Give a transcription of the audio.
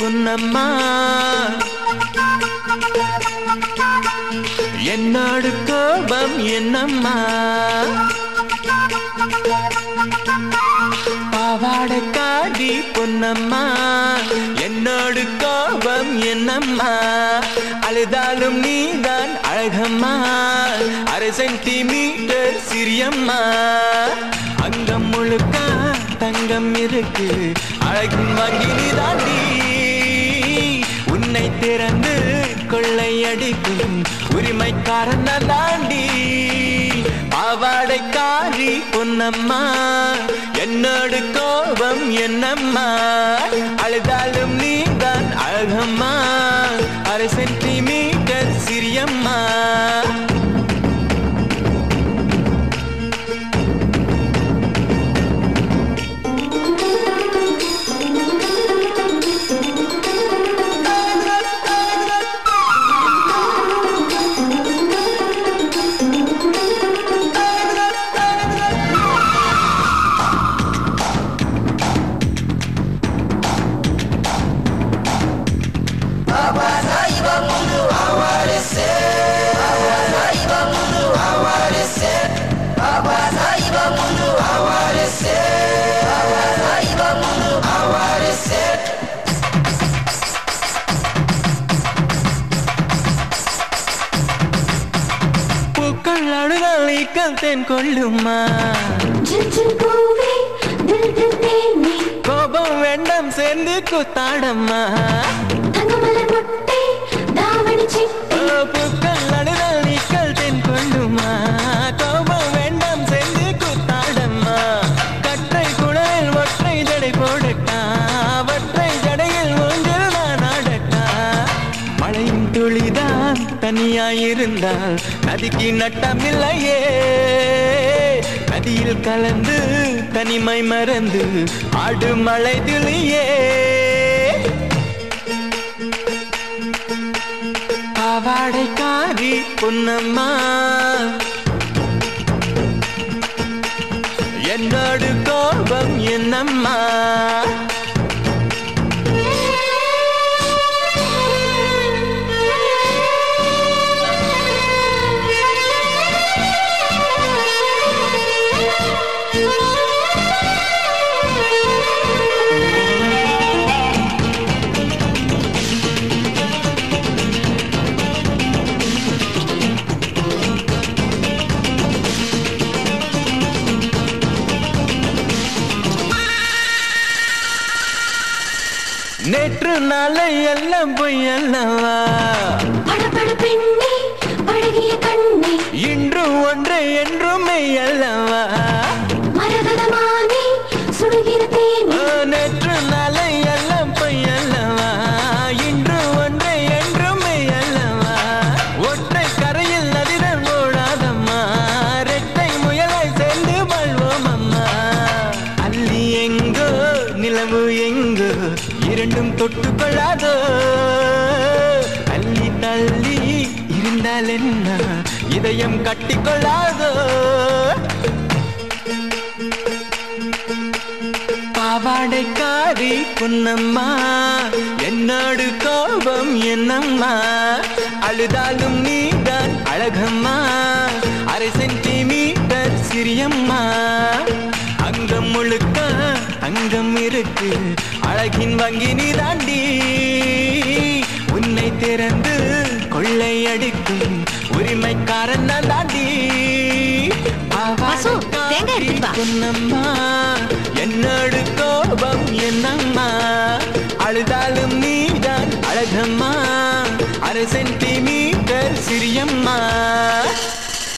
பொன்னம்மா என்னோடு கோபம் என்னம்மா பாவாடைக்காரி பொன்னம்மா என்னோடு கோபம் என்னம்மா அழுதாலும் நீதான் அழகம்மா அரை சென்டிமீட்டர் சிறியம்மா அங்கம் முழுக்க தங்கம் இருக்கு அழகின் வாங்கி நீ தாண்டி உன்னை திறந்து கொள்ளையடிக்கும் உரிமைக்காரன் நான் தாண்டி பாவாடைக்காரி பொன்னம்மா என்னோடு கோபம் என்னம்மா அழுதாலும் நீதான் அழகம்மா அரை சென்டிமீட்டர் சிறியம்மா பூக்கள் அழுதால் நீக்கம் தென் கொள்ளுமா ஜில் பூவே தில் தில் தேனி கோபம் வேண்டாம் சேர்ந்து கூத்தாடம்மா தங்கமலர் மொட்டை தாவணி சிட்டி ஓ, பூக்கள் அழுதால் நீக்கல் தென் கொள்ளுமா கோபம் வேண்டாம் சேர்ந்து கூத்தாடம்மா கற்றை குழல் ஒற்றை ஜடை போடட்டா ஒற்றை ஜடையில் ஊஞ்சல் நான் ஆடட்டா மழையின் துளிதான் தனியாயிருந்தால் நதிக்கு நட்டமில்லையே நதியில் கலந்து தனிமை மறந்து ஆடு மழை துளியே பாவாடைக்காரி பொன்னம்மா என்னோடு கோபம் என்னம்மா நேற்று நாளை எல்லாம் பொய் அல்லவா படபட பெண்ணே பழகிய கண்ணே இன்றும் ஒன்று என்றுமே அல்லவா மரகதமானே சுடுகிற தேனி ஓ, நேற்று நாளை எல்லாம் பொய் அல்லவா இன்று ஒன்று என்றுமே அல்லவா ஒற்றை கரையில் நதிகள் ஓடாதம்மா ரெட்டை முயலாய் சேர்ந்து வாழ்வோம் அம்மா அள்ளி எங்கோ நிலவு எங்கோ இரண்டும் தொட்டு கொள்ளாதோ அள்ளி தள்ளி இருந்தால் என்ன இதயம் கட்டிக்கொள்ளாதோ பாவாடைக்காரி பொன்னம்மா என்னோடு கோபம் என்னம்மா அழுதாலும் நீதான் அழகம்மா அரை சென்டிமீட்டர் சிறியம்மா அங்கம் முழுக்க அங்கம் இருக்கு அழகின் வங்கி நீ தாண்டி உன்னை திறந்து கொள்ளையடிக்கும் உரிமைக்காரன் நான் தாண்டி வாசு, தேங்காய் எடுத்துட்டு வா. பொன்னம்மா